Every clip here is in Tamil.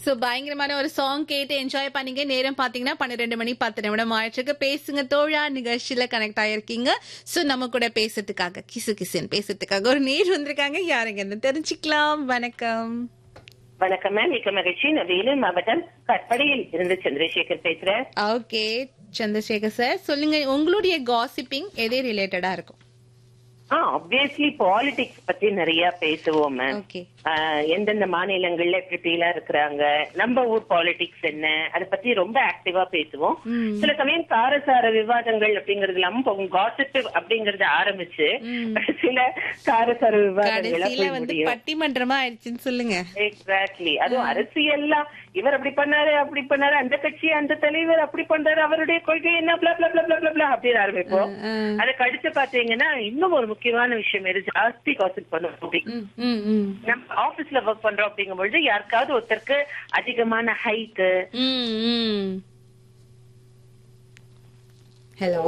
சோ பயங்கரமான ஒரு சாங் கேட்டு என்ஜாய் பண்ணீங்க நேரம் பாத்தீங்கன்னா பன்னிரெண்டு மணி பத்து நிமிடம் ஆயிடுச்சுக்கு பேசுங்க தோழா நிகழ்ச்சியில கனெக்ட் ஆயிருக்கீங்க சோ நம்ம கூட பேசுறதுக்காக கிசு கிசுன்னு பேசுறதுக்காக ஒரு நேர் வந்திருக்காங்க யாருங்க இருந்து தெரிஞ்சுக்கலாம் வணக்கம் வணக்கம் மேம் மிக்க மகிழ்ச்சி நான் வேலூர் மாவட்டம் கற்படையில் இருந்து சந்திரசேகர் பேசுறேன் ஓகே சந்திரசேகர் சார் சொல்லுங்க உங்களுடைய காசிப்பிங் எதே ரிலேட்டடா இருக்கும் ஆ ஆப்வியஸ்லி பாலிடிக்ஸ் பத்தி நிறைய பேசுவோம் மேம் ஓகே எந்தெந்த மாநிலங்கள்ல எப்படி எல்லாம் இருக்கிறாங்க நம்ம ஊர் பாலிடிக்ஸ் என்ன அதை பத்தி ரொம்ப ஆக்டிவா பேசுவோம் ம். சில சமயம் காரசார விவாதங்கள் அப்படிங்கறது இல்லாம காசிப் அப்படிங்கறத ஆரம்பிச்சு சில காரசார விவாதங்களா கடைசியில போய் வந்து முடியும் பட்டிமன்றமா ஆயிடுச்சுன்னு சொல்லுங்க எக்ஸாக்ட்லி அதுவும் அரசியல்லாம் இவர் அப்படி பண்ணாரு அப்படி பண்ணாரு அந்த கட்சி அந்த தலைவர் அப்படி பண்றாரு அவருடைய கொள்கை என்ன blah blah blah blah blah blah அப்படின்னு ஆரம்பிப்போம் ம். அதை கடிச்சு பாத்தீங்கன்னா இன்னும் ஒரு முக்கியமான விஷயம் எது ஜாஸ்தி காசிப் பண்ணும் அப்படி ம், ம், ம். நம்ம ஆபீஸ்ல ஒர்க் பண்றோம் அப்படிங்கும் பொழுது யாருக்காவது ஒருத்தருக்கு அதிகமான ஹைட் ம், ம். ஹலோ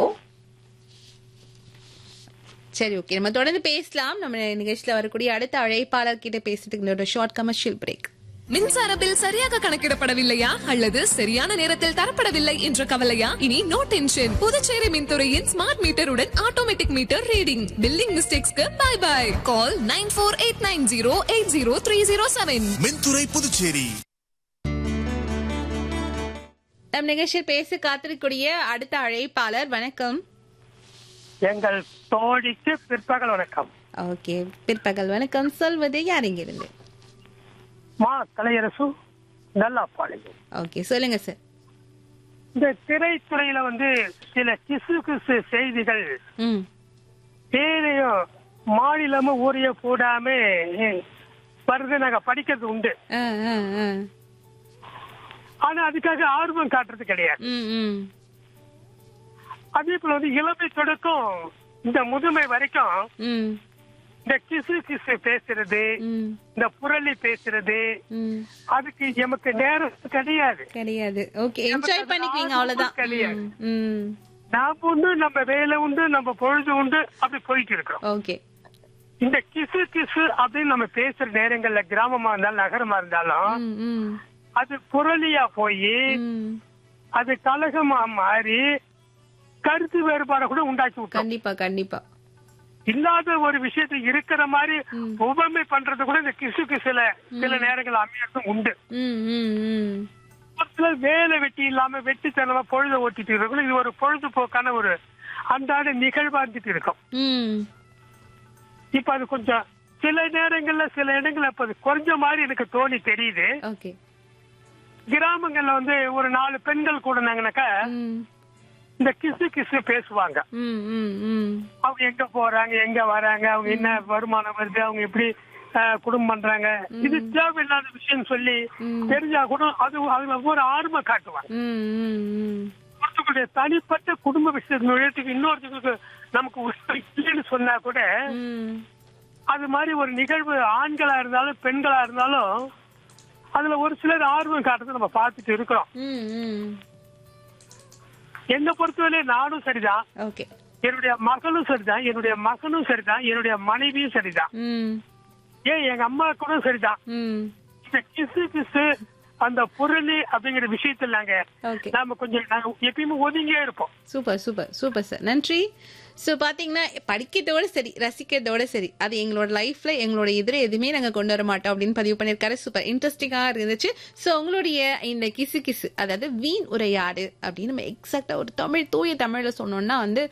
சரி ஓகே நம்ம தொடர்ந்து பேசலாம் நம்ம நிகழ்ச்சியில வரக்கூடிய அடுத்த அழைப்பாளர் கிட்ட பேசுறதுக்கு ஒரு ஷார்ட் கமர்ஷியல் பிரேக் மின்சார பில் சரியாக கணக்கிடப்படவில்லையா அல்லது சரியான நேரத்தில் தரப்படவில்லை என்ற கவலையா இனி நோ டென்ஷன் புதுச்சேரி மின்துறையின் ஸ்மார்ட் மீட்டருடன் ஆட்டோமேட்டிக் மீட்டர் ரீடிங் பில்லிங் மிஸ்டேக்ஸ்க்கு bye bye call nine four eight nine zero eight zero three zero seven மின்துறை புதுச்சேரி நம் நிகழ்ச்சியில் பேச காத்திருக்கக்கூடிய அடுத்த அழைப்பாளர் வணக்கம் எங்கள் தோழிக்கு பிற்பகல் வணக்கம் ஓகே பிற்பகல் வணக்கம் சொல்வது யார் இங்க இருந்து மா கலையரசு நல்லாப்பாளையம் ஓகே சொல்லுங்க சார் இந்த திரைத்துறையில வந்து சில கிசு கிசு செய்திகள் ம் பேரையும் மாநிலமும் ஊரைய போடாம வருது நாங்க படிக்கிறது உண்டு ஆ, ஆ, ஆ. ஆனா அதுக்காக ஆர்வம் காட்டுறது கிடையாது ம், ம். அதே போல வந்து இளமை தொடக்கம் இந்த முதுமை வரைக்கும் ம், இந்த கிசு கிசு பேசுறது ம், இந்த புரளி பேசுறது ம். அதுக்கு எமக்கு நேரம் கிடையாது கிடையாது ஓகே என்ஜாய் பண்ணிக்குவீங்க அவ்வளவுதான் கிடையாது. ம், ம். நாம உண்டு நம்ம வேலை உண்டு நம்ம பொழுது உண்டு அப்படி போயிட்டு இருக்கிறோம் ஓகே இந்த கிசு கிசு அப்படின்னு நம்ம பேசுற நேரங்கள்ல கிராமமா இருந்தாலும் நகரமா இருந்தாலும் ம், ம், அது புரளியா போய் ம். அது கலகமா மாறி கருத்து வேறுபாட கூட உண்டாக்கி விட்டோம் கண்டிப்பா கண்டிப்பா இல்லாத ஒரு விஷயத்தை இருக்கிற மாதிரி ம். உபமை பண்றது கூட இந்த கிசு கிசுல சில நேரங்கள் அமையறதும் உண்டு ம், ம், ம். ஒரு சிலர் வேலை வெட்டி இல்லாம வெட்டித்தனமா பொழுத ஓட்டிட்டு இருக்கணும் இது ஒரு பொழுதுபோக்கான ஒரு அன்றாட நிகழ்வா இருந்துட்டு இருக்கும் ம். இப்ப அது கொஞ்சம் சில நேரங்கள்ல சில இடங்கள்ல இப்ப அது குறைஞ்ச மாதிரி எனக்கு தோணி தெரியுது ஓகே கிராமங்கள்ல வந்து ஒரு நாலு பெண்கள் கூடனாங்கனாக்கா ம், இந்த கிசு கிசு பேசுவாங்க ம், ம், ம். அவங்க எங்க போறாங்க எங்க வராங்க அவங்க என்ன வருமானம் வருது அவங்க எப்படி அஹ், குடும்பம் பண்றாங்க இது தேவையில்லாத விஷயம் சொல்லி தெரிஞ்சா கூட அது அதுல ஒரு ஆர்வம் காட்டுவாங்க ம், ம், ம். ஒருத்தருடைய தனிப்பட்ட குடும்ப விஷயத்து நுழையத்துக்கு இன்னொருத்தருக்கு நமக்கு உரிமை இல்லைன்னு சொன்னா கூட ம். அது மாதிரி ஒரு நிகழ்வு ஆண்களா இருந்தாலும் பெண்களா இருந்தாலும் அதுல ஒரு சிலர் ஆர்வம் காட்டுறதை நம்ம பார்த்துட்டு இருக்கிறோம் ம், ம். என்னை பொறுத்தவரை நானும் சரிதான் ஓகே என்னுடைய மகளும் சரிதான் என்னுடைய மகனும் சரிதான் என்னுடைய மனைவியும் சரிதான் ம், ஏன் எங்க அம்மா கூட சரிதான் ம். இந்த கிசு கிசு அந்த பொருள் அப்படிங்கிற விஷயத்துல நாங்க ஓகே நாம கொஞ்சம் நாங்க எப்பயுமே ஒதுங்கியே இருப்போம் சூப்பர் சூப்பர் சூப்பர் சார் நன்றி ஸோ பார்த்தீங்கன்னா படிக்கிறதோட சரி ரசிக்கிறதோட சரி அது எங்களோட லைஃப்ல எங்களோட எதிர எதுவுமே நாங்கள் கொண்டு வர மாட்டோம் அப்படின்னு பதிவு பண்ணியிருக்காரு சூப்பர் இன்ட்ரெஸ்டிங்காக இருந்துச்சு ஸோ உங்களுடைய இந்த கிசு கிசு அதாவது வீண் உரையாடு அப்படின்னு நம்ம எக்ஸாக்டா ஒரு தமிழ் தூய தமிழ்ல சொன்னோம்னா வந்து